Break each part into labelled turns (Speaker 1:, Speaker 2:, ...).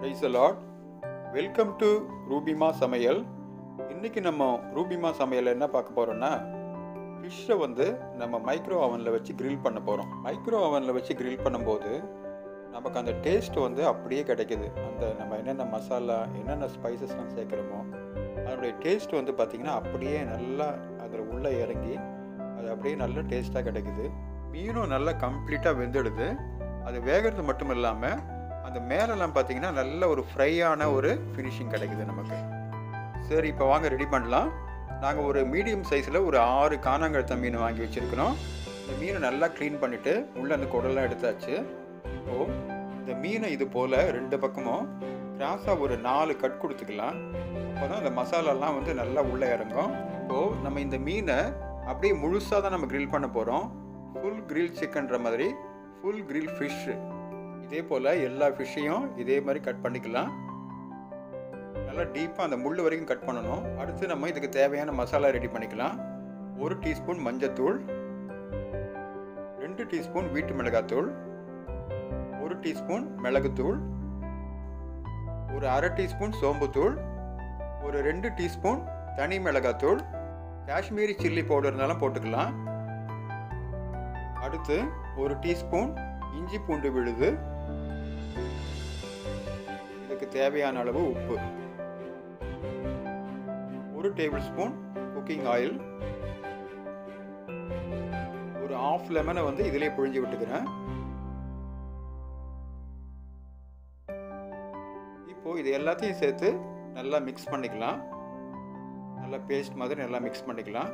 Speaker 1: rice லாட் welcome to Rubima சமையல் இன்றைக்கி நம்ம ரூபிமா சமையல் என்ன பார்க்க போகிறோன்னா ஃபிஷ்ஷை வந்து நம்ம மைக்ரோ அவனில் வச்சு கிரில் பண்ண போகிறோம் மைக்ரோ அவனில் வச்சு கிரில் பண்ணும்போது நமக்கு அந்த டேஸ்ட் வந்து அப்படியே கிடைக்குது அந்த நம்ம என்னென்ன மசாலா என்னென்ன ஸ்பைசஸ்லாம் சேர்க்குறோமோ அதனுடைய டேஸ்ட் வந்து பார்த்திங்கன்னா அப்படியே நல்லா அதில் உள்ளே இறங்கி அது அப்படியே நல்ல டேஸ்ட்டாக கிடைக்குது மீனும் நல்லா கம்ப்ளீட்டாக வெந்துடுது அது வேகிறது மட்டும் இல்லாமல் அந்த மேலெல்லாம் பார்த்தீங்கன்னா நல்ல ஒரு ஃப்ரையான ஒரு ஃபினிஷிங் கிடைக்குது நமக்கு சரி இப்போ வாங்க ரெடி பண்ணலாம் நாங்கள் ஒரு மீடியம் சைஸில் ஒரு ஆறு காணாங்கழுத்த மீன் வாங்கி வச்சுருக்கிறோம் இந்த மீனை நல்லா க்ளீன் பண்ணிவிட்டு உள்ளே அந்த குடலாம் எடுத்தாச்சு இப்போது இந்த மீனை இது போல் ரெண்டு பக்கமும் கிராஸாக ஒரு நாலு கட் கொடுத்துக்கலாம் அப்போ தான் அந்த மசாலாலாம் வந்து நல்லா உள்ளே இறங்கும் இப்போது நம்ம இந்த மீனை அப்படியே முழுசாக தான் நம்ம grill பண்ண போகிறோம் ஃபுல் கிரில் சிக்கன்ற மாதிரி ஃபுல் கிரில் ஃபிஷ்ஷு இதே போல் எல்லா ஃபிஷ்ஷையும் இதே மாதிரி கட் பண்ணிக்கலாம் நல்லா டீப்பாக அந்த முள் வரைக்கும் கட் பண்ணணும் அடுத்து நம்ம இதுக்கு தேவையான மசாலா ரெடி பண்ணிக்கலாம் ஒரு டீஸ்பூன் மஞ்சத்தூள் ரெண்டு டீஸ்பூன் வீட்டு மிளகாத்தூள் ஒரு டீஸ்பூன் மிளகுத்தூள் ஒரு அரை டீஸ்பூன் சோம்புத்தூள் ஒரு ரெண்டு டீஸ்பூன் தனி மிளகாத்தூள் காஷ்மீரி சில்லி பவுடர் இருந்தாலும் போட்டுக்கலாம் அடுத்து ஒரு டீஸ்பூன் இஞ்சி பூண்டு விழுது இதுக்கு தேவையான அளவு உப்பு ஒரு டேபிள் ஸ்பூன் குக்கிங் ஆயில் ஒரு ஆஃப் லெமனை வந்து இதிலே புழிஞ்சு விட்டுக்கிறேன் இப்போ இது எல்லாத்தையும் சேர்த்து நல்லா மிக்ஸ் பண்ணிக்கலாம் நல்லா பேஸ்ட் மாதிரி நல்லா மிக்ஸ் பண்ணிக்கலாம்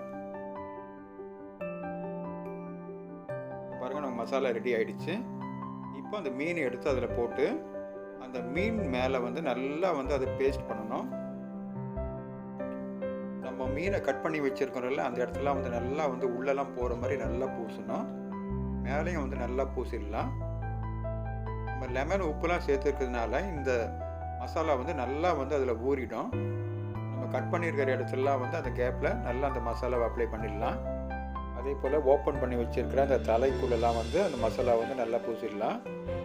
Speaker 1: பாருங்கள் நம்ம மசாலா ரெடி ஆயிடுச்சு இப்போ அந்த மீன் எடுத்து அதில் போட்டு அந்த மீன் மேலே வந்து நல்லா வந்து அதை பேஸ்ட் பண்ணணும் நம்ம மீனை கட் பண்ணி வச்சுருக்கிறோம்ல அந்த இடத்துல வந்து நல்லா வந்து உள்ளெல்லாம் போகிற மாதிரி நல்லா பூசணும் மேலேயும் வந்து நல்லா பூசிடலாம் நம்ம லெமன் உப்புலாம் சேர்த்துருக்கிறதுனால இந்த மசாலா வந்து நல்லா வந்து அதில் ஊறிடும் நம்ம கட் பண்ணியிருக்கிற இடத்துலலாம் வந்து அந்த கேப்பில் நல்லா அந்த மசாலாவை அப்ளை பண்ணிடலாம் அதே போல் ஓப்பன் பண்ணி வச்சுருக்கிற அந்த தலைக்குள்ளெல்லாம் வந்து அந்த மசாலா வந்து நல்லா பூசிடலாம்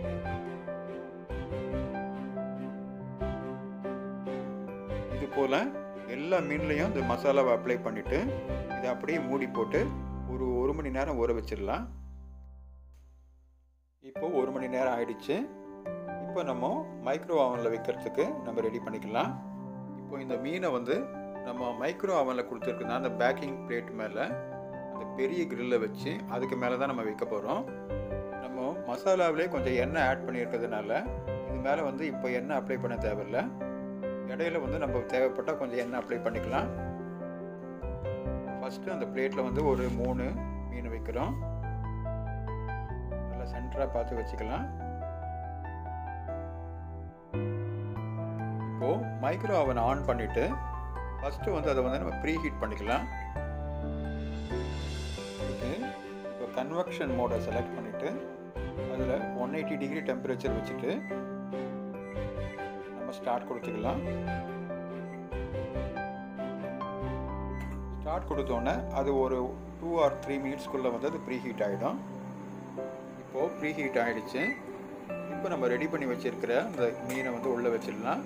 Speaker 1: இது போல் எல்லா மீன்லேயும் இந்த மசாலாவை அப்ளை பண்ணிவிட்டு இதை அப்படியே மூடி போட்டு ஒரு ஒரு மணி நேரம் ஊற வச்சிடலாம் இப்போ ஒரு மணி நேரம் ஆயிடுச்சு இப்போ நம்ம மைக்ரோ அவனில் வைக்கிறதுக்கு நம்ம ரெடி பண்ணிக்கலாம் இப்போ இந்த மீனை வந்து நம்ம மைக்ரோ அவனில் கொடுத்துருக்குன்னா அந்த பேக்கிங் பிளேட் மேலே அந்த பெரிய கிரில்லை வச்சு அதுக்கு மேலே தான் நம்ம வைக்க போகிறோம் நம்ம மசாலாவிலே கொஞ்சம் எண்ணெய் ஆட் பண்ணியிருக்கிறதுனால இது மேலே வந்து இப்போ எண்ணெய் அப்ளை பண்ண தேவையில்ல இடையில வந்து நம்ம தேவைப்பட்டால் கொஞ்சம் எண்ணெய் அப்ளை பண்ணிக்கலாம் ஃபஸ்ட்டு அந்த பிளேட்டில் வந்து ஒரு மூணு மீன் வைக்கிறோம் நல்லா சென்டராக பார்த்து வச்சுக்கலாம் இப்போது மைக்ரோ அவன் ஆன் பண்ணிவிட்டு ஃபஸ்ட்டு வந்து அதை வந்து நம்ம ப்ரீ ஹீட் பண்ணிக்கலாம் இதுக்கு இப்போ கன்வெக்ஷன் மோடை செலக்ட் பண்ணிவிட்டு அதில் ஒன் எயிட்டி டிகிரி டெம்பரேச்சர் வச்சுட்டு நம்ம ஸ்டார்ட் கொடுத்துக்கலாம் ஸ்டார்ட் கொடுத்தோன்னே அது ஒரு டூ ஆர் த்ரீ மினிட்ஸ்க்குள்ளே வந்து அது ப்ரீ ஹீட் ஆகிடும் இப்போது ப்ரீ ஹீட் ஆகிடுச்சு இப்போ நம்ம ரெடி பண்ணி வச்சுருக்கிற அந்த மீனை வந்து உள்ளே வச்சிடலாம்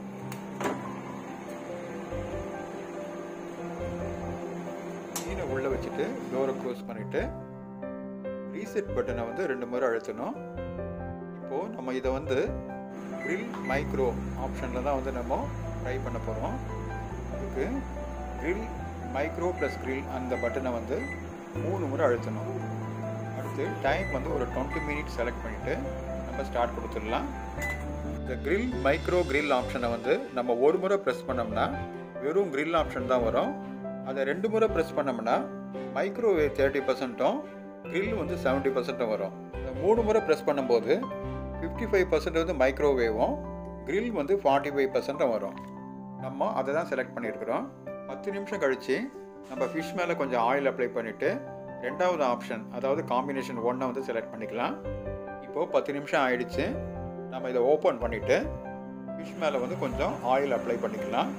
Speaker 1: மீனை உள்ளே வச்சுட்டு டோரை க்ளோஸ் பண்ணிவிட்டு ரீசெட் பட்டனை வந்து ரெண்டு முறை அழுத்தணும் இப்போது நம்ம இதை வந்து க்ரில் மைக்ரோ ஆப்ஷனில் தான் வந்து நம்ம ட்ரை பண்ண போகிறோம் அதுக்கு க்ரில் மைக்ரோ ப்ளஸ் க்ரில் அந்த பட்டனை வந்து மூணு முறை அழுத்தணும் அடுத்து டைம் வந்து ஒரு டுவெண்ட்டி மினிட்ஸ் செலக்ட் பண்ணிவிட்டு நம்ம ஸ்டார்ட் கொடுத்துடலாம் இந்த க்ரில் மைக்ரோ க்ரில் ஆப்ஷனை வந்து நம்ம ஒரு முறை ப்ரெஸ் பண்ணோம்னா வெறும் க்ரில் ஆப்ஷன் தான் வரும் அதை ரெண்டு முறை ப்ரெஸ் பண்ணோம்னா மைக்ரோவேவ் தேர்ட்டி பர்சன்ட்டும் க்ரில் வந்து செவன்ட்டி பர்சன்ட்டும் வரும் இந்த மூணு முறை ப்ரெஸ் பண்ணும்போது ஃபிஃப்டி ஃபைவ் பர்சன்ட் வந்து மைக்ரோவேவும் க்ரில் வந்து ஃபார்ட்டி ஃபைவ் பர்சன்ட்டும் வரும் நம்ம அதை தான் செலக்ட் பண்ணியிருக்கிறோம் பத்து நிமிஷம் கழித்து நம்ம ஃபிஷ் மேலே கொஞ்சம் ஆயில் அப்ளை பண்ணிவிட்டு ரெண்டாவது ஆப்ஷன் அதாவது காம்பினேஷன் ஒன்றை வந்து செலக்ட் பண்ணிக்கலாம் இப்போது பத்து நிமிஷம் ஆயிடுச்சு நம்ம இதை ஓப்பன் பண்ணிவிட்டு ஃபிஷ் மேலே வந்து கொஞ்சம் ஆயில் அப்ளை பண்ணிக்கலாம்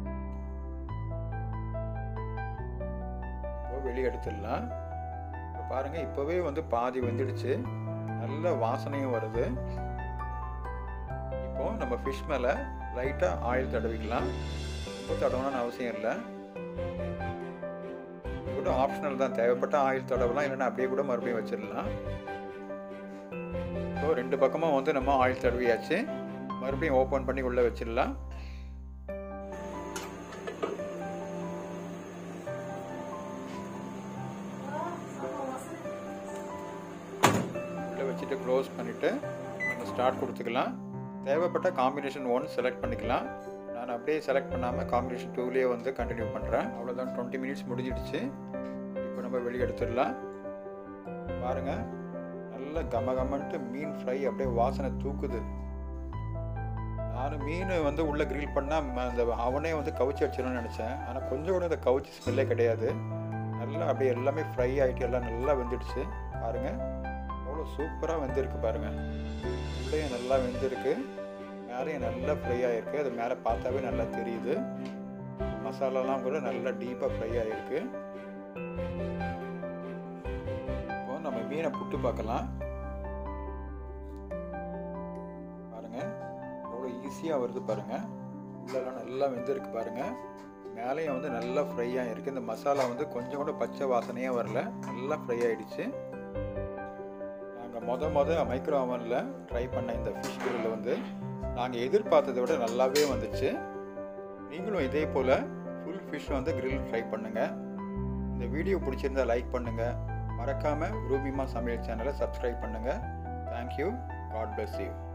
Speaker 1: இப்போ வெளியே எடுத்துடலாம் இப்போ பாருங்கள் இப்போவே வந்து பாதி வெந்துடுச்சு நல்ல வாசனையும் வருது இப்போ நம்ம ஃபிஷ் மேலே லைட்டாக ஆயில் தடவிக்கலாம் ரொம்ப தடவணும்னு அவசியம் இல்லை இது கூட ஆப்ஷனல் தான் தேவைப்பட்ட ஆயில் தடவலாம் இல்லைன்னா அப்படியே கூட மறுபடியும் வச்சிடலாம் ஸோ ரெண்டு பக்கமும் வந்து நம்ம ஆயில் தடவியாச்சு மறுபடியும் ஓப்பன் பண்ணி உள்ளே வச்சிடலாம் உள்ளே வச்சுட்டு க்ளோஸ் பண்ணிவிட்டு நம்ம ஸ்டார்ட் கொடுத்துக்கலாம் தேவைப்பட்ட காம்பினேஷன் ஒன் செலக்ட் பண்ணிக்கலாம் நான் அப்படியே செலக்ட் பண்ணாமல் காம்பினேஷன் டூலேயே வந்து கண்டினியூ பண்ணுறேன் அவ்வளோதான் டுவெண்ட்டி மினிட்ஸ் முடிஞ்சிடுச்சு இப்போ நம்ம வெளியே எடுத்துடலாம் பாருங்கள் நல்ல கம கமன்ட்டு மீன் ஃப்ரை அப்படியே வாசனை தூக்குது நான் மீன் வந்து உள்ளே கிரில் பண்ணால் அந்த அவனே வந்து கவுச்சி அடிச்சிடணும்னு நினச்சேன் ஆனால் கொஞ்சம் கூட அந்த கவுச்சி ஸ்மெல்லே கிடையாது நல்லா அப்படியே எல்லாமே ஃப்ரை ஆகிட்டு எல்லாம் நல்லா வெந்துடுச்சு பாருங்கள் அவ்வளோ சூப்பராக வெந்திருக்கு பாருங்கள் உள்ளேயும் நல்லா வெந்திருக்கு மேலேயும் நல்லா ஃப்ரை ஆகிருக்கு அது மேலே பார்த்தாவே நல்லா தெரியுது மசாலாலாம் கூட நல்லா டீப்பாக ஃப்ரை ஆகிருக்கு இப்போ நம்ம மீனை புட்டு பார்க்கலாம் பாருங்கள் எவ்வளோ ஈஸியாக வருது பாருங்கள் உள்ளெல்லாம் நல்லா வெந்திருக்கு பாருங்கள் மேலேயும் வந்து நல்லா ஃப்ரை ஆகிருக்கு இந்த மசாலா வந்து கொஞ்சம் கூட பச்சை வாசனையே வரல நல்லா ஃப்ரை ஆகிடுச்சு நாங்கள் மொத மொத மைக்ரோ ஓவனில் ட்ரை பண்ண இந்த ஃபிஷ் கிரில் வந்து நாங்கள் எதிர்பார்த்ததை விட நல்லாவே வந்துச்சு நீங்களும் இதே போல் ஃபுல் ஃபிஷ் வந்து கிரில் ட்ரை பண்ணுங்கள் இந்த வீடியோ பிடிச்சிருந்தா லைக் பண்ணுங்கள் மறக்காமல் ரூபிமா சமையல் சேனலை சப்ஸ்கிரைப் பண்ணுங்கள் தேங்க்யூ காட் பிளஸ் யூ